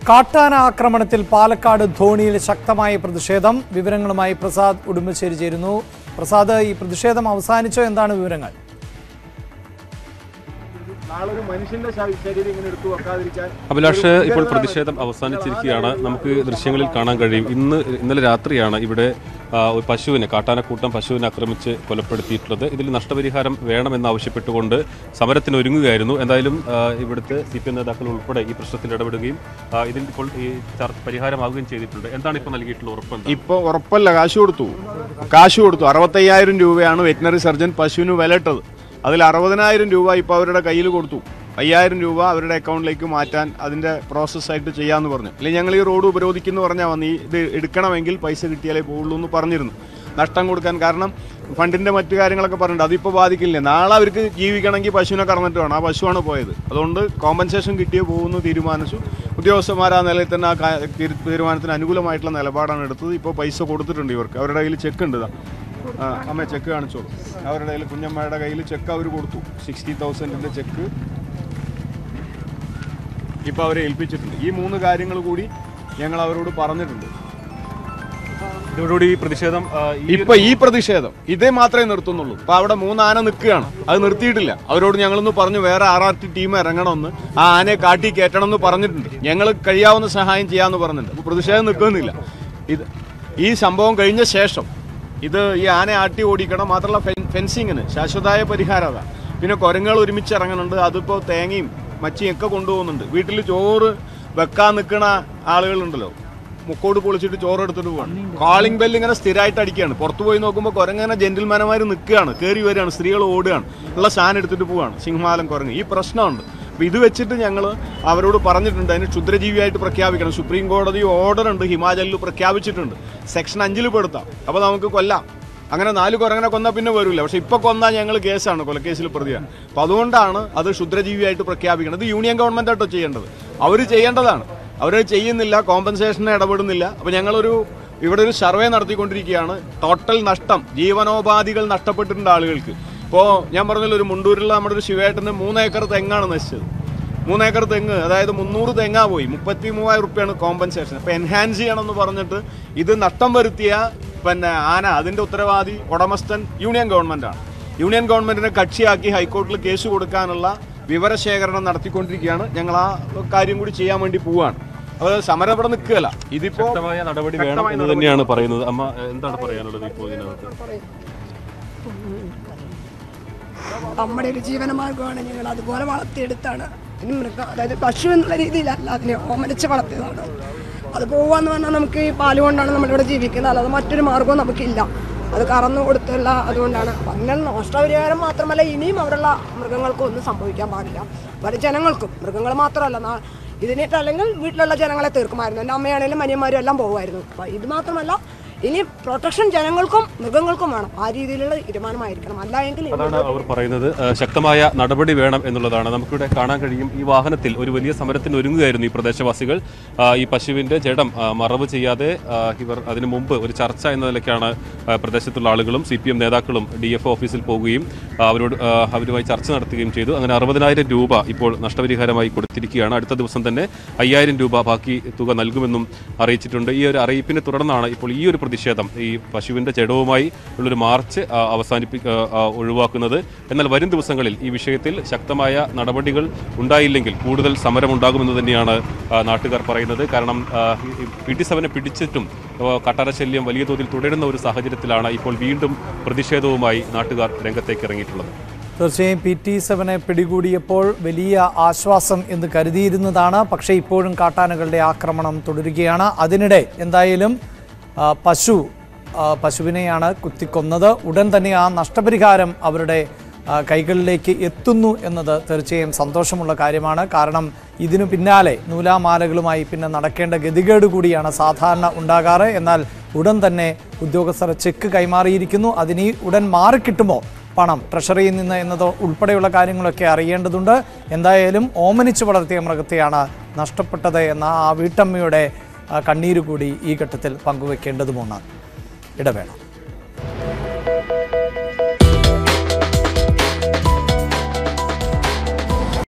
കാട്ടാന ആക്രമണത്തിൽ പാലക്കാട് ധോണിയിൽ ശക്തമായ പ്രതിഷേധം വിവരങ്ങളുമായി പ്രസാദ് ഉടുമ്പശ്ശേരി ചേരുന്നു പ്രസാദ് ഈ പ്രതിഷേധം അവസാനിച്ചോ എന്താണ് വിവരങ്ങൾ നാളെ ഒരു മനുഷ്യന്റെ ശ- ശരീരം ഇങ്ങനെ എടുത്തു വെക്കാതിരിക്കാൻ അഭിലാഷ് ഇപ്പോൾ പ്രതിഷേധം അവസാനിച്ചിരിക്കുകയാണ് നമുക്ക് ദൃശ്യങ്ങളിൽ കാണാൻ കഴിയും ഇന്ന് ഇന്നലെ രാത്രിയാണ് ഇവിടെ ആ, ഒരു പശുവിനെ കാട്ടാനക്കൂട്ടം പശുവിനെ ആക്രമിച്ച് കൊലപ്പെടുത്തിയിട്ടുള്ളത് ഇതിൽ നഷ്ടപരിഹാരം വേണമെന്നാവശ്യപ്പെട്ടുകൊണ്ട് സമരത്തിന് ഒരുങ്ങുകയായിരുന്നു എന്തായാലും ആ, ഇവിടുത്തെ സി പി എം നേതാക്കൾ ഉൾപ്പെടെ ഈ പ്രശ്നത്തിൽ ഇടപെടുകയും ആ, ഇതിൽ ഇപ്പോൾ ഈ ചർച്ച പരിഹാരമാവുകയും ചെയ്തിട്ടുണ്ട് എന്താണ് ഇപ്പോൾ നൽകിയിട്ടുള്ള ഉറപ്പ് എന്താണ്? ഇപ്പൊ ഉറപ്പല്ല കാശ് കൊടുത്തു കാശ് കൊടുത്തു അറുപത്തയ്യായിരം രൂപയാണ് വെറ്റിനറി സർജൻ പശുവിന് വിലയിട്ടത് അതിൽ അറുപതിനായിരം രൂപ ഇപ്പൊ അവരുടെ കയ്യിൽ കൊടുത്തു അയ്യായിരം രൂപ അവരുടെ അക്കൗണ്ടിലേക്ക് മാറ്റാൻ അതിന്റെ പ്രോസസ്സായിട്ട് ചെയ്യാന്ന് പറഞ്ഞു അല്ലെങ്കിൽ ഞങ്ങൾ ഈ റോഡ് ഉപരോധിക്കുന്നു പറഞ്ഞാൽ വന്ന് ഈ ഇത് എടുക്കണമെങ്കിൽ പൈസ കിട്ടിയാലേ പോകുള്ളൂ എന്ന് പറഞ്ഞിരുന്നു നഷ്ടം കൊടുക്കാൻ കാരണം ഫണ്ടിന്റെ മറ്റു കാര്യങ്ങളൊക്കെ പറഞ്ഞിട്ടുണ്ട് അതിപ്പോൾ ബാധിക്കില്ല നാളെ അവർക്ക് ജീവിക്കണമെങ്കിൽ പശുവിനെ കറന്നിട്ട് വേണം ആ പശുവാണ് പോയത് അതുകൊണ്ട് കോമ്പൻസേഷൻ കിട്ടിയേ പോകുന്നു തീരുമാനിച്ചു ഉദ്യോഗസ്ഥന്മാർ ആ നിലയിൽ തന്നെ ആ കാ- തീരു- തീരുമാനത്തിന് അനുകൂലമായിട്ടുള്ള നിലപാടാണ് എടുത്തത് ഇപ്പോൾ പൈസ കൊടുത്തിട്ടുണ്ട് ഇവർക്ക് അവരുടെ കയ്യിൽ ചെക്ക് ഉണ്ട് ഇതാ. ആ, അമ്മ ചെക്ക് കാണിച്ചോളൂ അവരുടെ കയ്യിൽ കുഞ്ഞമ്മയുടെ കയ്യിൽ ചെക്ക് അവർ കൊടുത്തു സിക്സ്റ്റി തൗസൻഡിൻ്റെ ചെക്ക് ഇപ്പോൾ അവരെ ഏൽപ്പിച്ചിട്ടുണ്ട് ഈ മൂന്ന് കാര്യങ്ങൾ കൂടി ഞങ്ങൾ അവരോട് പറഞ്ഞിട്ടുണ്ട് ഇതോടുകൂടി ഈ പ്രതിഷേധം ആ, ഈ ഇപ്പൊ ഈ പ്രതിഷേധം ഇതേ മാത്രമേ നിർത്തുന്നുള്ളൂ ഇപ്പൊ അവിടെ മൂന്ന് ആന നിൽക്കുകയാണ് അത് നിർത്തിയിട്ടില്ല അവരോട് ഞങ്ങളൊന്ന് പറഞ്ഞു വേറെ ആർ ആർ ടി ടീം ഇറങ്ങണമെന്ന് ആ ആനയെ കാട്ടി കയറ്റണം എന്ന് പറഞ്ഞിട്ടുണ്ട് ഞങ്ങൾ കഴിയാവുന്ന സഹായം ചെയ്യാന്ന് പറഞ്ഞിട്ടുണ്ട് അപ്പൊ പ്രതിഷേധം നിൽക്കുന്നില്ല ഇത് ഈ സംഭവം കഴിഞ്ഞ ശേഷം ഇത് ഈ ആന ആട്ടി ഓടിക്കണം മാത്രമല്ല ഫെൻ- ഫെൻസിങ്ങിന് ശാശ്വതമായ പരിഹാരം അതാ പിന്നെ കുരങ്ങുകൾ ഒരുമിച്ച് ഇറങ്ങുന്നുണ്ട് അതിപ്പോൾ തേങ്ങയും മച്ചിയും ഒക്കെ കൊണ്ടുപോകുന്നുണ്ട് വീട്ടിൽ ചോറ് വെക്കാൻ നിൽക്കുന്ന ആളുകളുണ്ടല്ലോ മുക്കോട് പൊളിച്ചിട്ട് ചോറ് എടുത്തിട്ട് പോവാണ് കാളിംഗ് ബെല്ല് ഇങ്ങനെ സ്ഥിരമായിട്ട് അടിക്കുകയാണ് പുറത്തു പോയി നോക്കുമ്പോൾ കുരങ്ങനെ ജെന്റിൽമാനമാർ നിൽക്കുകയാണ് കയറി വരികയാണ് സ്ത്രീകൾ ഓടുകയാണ് ഉള്ള സാധനം എടുത്തിട്ട് പോവാണ് സിംഹമാലം കുരങ്ങ് ഈ പ്രശ്നമുണ്ട് അപ്പോൾ ഇത് വെച്ചിട്ട് ഞങ്ങൾ അവരോട് പറഞ്ഞിട്ടുണ്ട് അതിന് ക്ഷുദ്രജീവിയായിട്ട് പ്രഖ്യാപിക്കണം സുപ്രീം കോടതി ഓർഡർ ഉണ്ട് ഹിമാചലിൽ പ്രഖ്യാപിച്ചിട്ടുണ്ട് സെക്ഷൻ അഞ്ചിൽ പെടുത്താം അപ്പോൾ നമുക്ക് കൊല്ലാം അങ്ങനെ നാല് കുരങ്ങനെ കൊന്നാൽ പിന്നെ വരില്ല പക്ഷെ ഇപ്പൊ കൊന്നാൽ ഞങ്ങൾ കേസാണ് കൊലക്കേസിൽ പ്രതിയാണ് അപ്പൊ അതുകൊണ്ടാണ് അത് ക്ഷുദ്രജീവിയായിട്ട് പ്രഖ്യാപിക്കുന്നത് ഇത് യൂണിയൻ ഗവൺമെന്റ് ആട്ടോ ചെയ്യേണ്ടത് അവർ ചെയ്യേണ്ടതാണ് അവർ ചെയ്യുന്നില്ല കോമ്പൻസേഷന് ഇടപെടുന്നില്ല അപ്പൊ ഞങ്ങളൊരു ഇവിടെ ഒരു സർവേ നടത്തിക്കൊണ്ടിരിക്കുകയാണ് ടോട്ടൽ നഷ്ടം ജീവനോപാധികൾ നഷ്ടപ്പെട്ടിട്ടുണ്ട് ആളുകൾക്ക് ഇപ്പോൾ ഞാൻ പറഞ്ഞല്ലോ ഒരു മുണ്ടൂരിലുള്ള നമ്മുടെ ഒരു ശിവേട്ടന് മൂന്ന് ഏക്കർ തെങ്ങാണ് നശിച്ചത് മൂന്ന് ഏക്കർ തെങ്ങ് അതായത് മുന്നൂറ് തെങ്ങാ പോയി മുപ്പത്തി മൂവായിരം റുപ്യാണ് കോമ്പൻസേഷൻ അപ്പോൾ എൻഹാൻസ് ചെയ്യണമെന്ന് പറഞ്ഞിട്ട് ഇത് നഷ്ടം വരുത്തിയ പിന്നെ ആന അതിൻ്റെ ഉത്തരവാദി ഉടമസ്ഥൻ യൂണിയൻ ഗവൺമെൻറ്റാണ് യൂണിയൻ ഗവൺമെൻറ്റിനെ കക്ഷിയാക്കി ഹൈക്കോടതിയിൽ കേസ് കൊടുക്കാനുള്ള വിവരശേഖരണം നടത്തിക്കൊണ്ടിരിക്കുകയാണ് ഞങ്ങൾ ആ കാര്യം കൂടി ചെയ്യാൻ വേണ്ടി പോവുകയാണ് അപ്പോൾ സമരം ഇവിടെ നിൽക്കുകയല്ല ഇതിപ്പോൾ ശക്തമായ നടപടി വേണം എന്ന് തന്നെയാണ് പറയുന്നത് അമ്മ എന്താണ് പറയാനുള്ളത് ഇപ്പോൾ ഇതിനകത്ത് നമ്മുടെ ഒരു ജീവനമാർഗമാണ് ഞങ്ങൾ അതുപോലെ വളർത്തിയെടുത്താണ് ഇനി മൃഗം അതായത് പശു എന്നുള്ള രീതിയിലല്ല അതിനെ ഓമനിച്ച് വളർത്തിയതാണ് അത് പോവാന്ന് പറഞ്ഞാൽ നമുക്ക് ഈ പാല് കൊണ്ടാണ് നമ്മളിവിടെ ജീവിക്കുന്നത് അല്ലാതെ മറ്റൊരു മാർഗവും നമുക്കില്ല അത് കറന്നു കൊടുത്തുള്ള അതുകൊണ്ടാണ് അപ്പം അങ്ങനെ നഷ്ടപരിഹാരം മാത്രമല്ല ഇനിയും അവിടെയുള്ള മൃഗങ്ങൾക്കും ഒന്നും സംഭവിക്കാൻ പാടില്ല പല ജനങ്ങൾക്കും മൃഗങ്ങൾ മാത്രമല്ല നാ- ഇതിനിട്ട് അല്ലെങ്കിൽ വീട്ടിലുള്ള ജനങ്ങളെ തീർക്കുമായിരുന്നു എൻ്റെ അമ്മയാണെങ്കിലും അനിയന്മാരും എല്ലാം പോകുമായിരുന്നു അപ്പം ഇത് മാത്രമല്ല ഇനി പ്രൊട്ടക്ഷൻ ജനങ്ങൾക്കും മൃഗങ്ങൾക്കും വേണം ആ രീതിയിലുള്ള തീരുമാനമായിരിക്കണം അല്ല എങ്കിൽ അതാണ് അവർ പറയുന്നത് ആ, ശക്തമായ നടപടി വേണം എന്നുള്ളതാണ് നമുക്കിവിടെ കാണാൻ കഴിയും ഈ വാഹനത്തിൽ ഒരു വലിയ സമരത്തിന് ഒരുങ്ങുകയായിരുന്നു ഈ പ്രദേശവാസികൾ ആ, ഈ പശുവിന്റെ ജഡം ആ, മറവ് ചെയ്യാതെ ആ, ഇവർ അതിനു മുമ്പ് ഒരു ചർച്ച എന്ന നിലയ്ക്കാണ് ആ, പ്രദേശത്തുള്ള ആളുകളും സി പി എം നേതാക്കളും ഡി എഫ് ഓഫീസിൽ പോവുകയും ആ, അവരോട് ആ, അവരുമായി ചർച്ച നടത്തുകയും ചെയ്തു അങ്ങനെ അറുപതിനായിരം രൂപ ഇപ്പോൾ നഷ്ടപരിഹാരമായി കൊടുത്തിരിക്കുകയാണ് അടുത്ത ദിവസം തന്നെ അയ്യായിരം രൂപ ബാക്കി തുക നൽകുമെന്നും അറിയിച്ചിട്ടുണ്ട് ഈ ഒരു അറിയിപ്പിനെ തുടർന്നാണ് ഇപ്പോൾ ഈ ഒരു പ്രതിഷേധം ഈ പശുവിന്റെ ജഡവുമായി ഉള്ളൊരു മാർച്ച് ആ, അവസാനിപ്പി ആ, ആ, ഒഴിവാക്കുന്നത് എന്നാൽ വരും ദിവസങ്ങളിൽ ഈ വിഷയത്തിൽ ശക്തമായ നടപടികൾ ഉണ്ടായില്ലെങ്കിൽ കൂടുതൽ സമരമുണ്ടാകുമെന്ന് തന്നെയാണ് ആ, നാട്ടുകാർ പറയുന്നത് കാരണം ആ, ഈ- ഈ പി ടി സെവനെ പിടിച്ചിട്ടും ആ, കട്ടാരശല്യം വലിയ തോതിൽ തുടരുന്ന ഒരു സാഹചര്യത്തിലാണ് ഇപ്പോൾ വീണ്ടും പ്രതിഷേധവുമായി നാട്ടുകാർ രംഗത്തേക്ക് ഇറങ്ങിയിട്ടുള്ളത് തീർച്ചയായും പി ടി സെവനെ പിടികൂടിയപ്പോൾ വലിയ ആശ്വാസം എന്ന് കരുതിയിരുന്നതാണ് പക്ഷേ ഇപ്പോഴും കാട്ടാനകളുടെ ആക്രമണം തുടരുകയാണ് അതിനിടെ എന്തായാലും ആ, പശു ആ, പശുവിനെയാണ് കുത്തിക്കൊന്നത് ഉടൻ തന്നെ ആ നഷ്ടപരിഹാരം അവരുടെ ആ, കൈകളിലേക്ക് എത്തുന്നു എന്നത് തീർച്ചയായും സന്തോഷമുള്ള കാര്യമാണ് കാരണം ഇതിനു പിന്നാലെ നൂലാമാലകളുമായി പിന്നെ നടക്കേണ്ട ഗതികേട് കൂടിയാണ് സാധാരണ ഉണ്ടാകാറ് എന്നാൽ ഉടൻ തന്നെ ഉദ്യോഗസ്ഥർ ചെക്ക് കൈമാറിയിരിക്കുന്നു അതിനി ഉടൻ മാറിക്കിട്ടുമോ പണം ട്രഷറിയിൽ നിന്ന് എന്നത് ഉൾപ്പെടെയുള്ള കാര്യങ്ങളൊക്കെ അറിയേണ്ടതുണ്ട് എന്തായാലും ഓമനിച്ച് വളർത്തിയ മൃഗത്തെയാണ് നഷ്ടപ്പെട്ടത് എന്ന ആ വീട്ടമ്മയുടെ ആ, കണ്ണീര് കൂടി ഈ ഘട്ടത്തിൽ പങ്കുവെക്കേണ്ടതുമാണ് ഇടവേള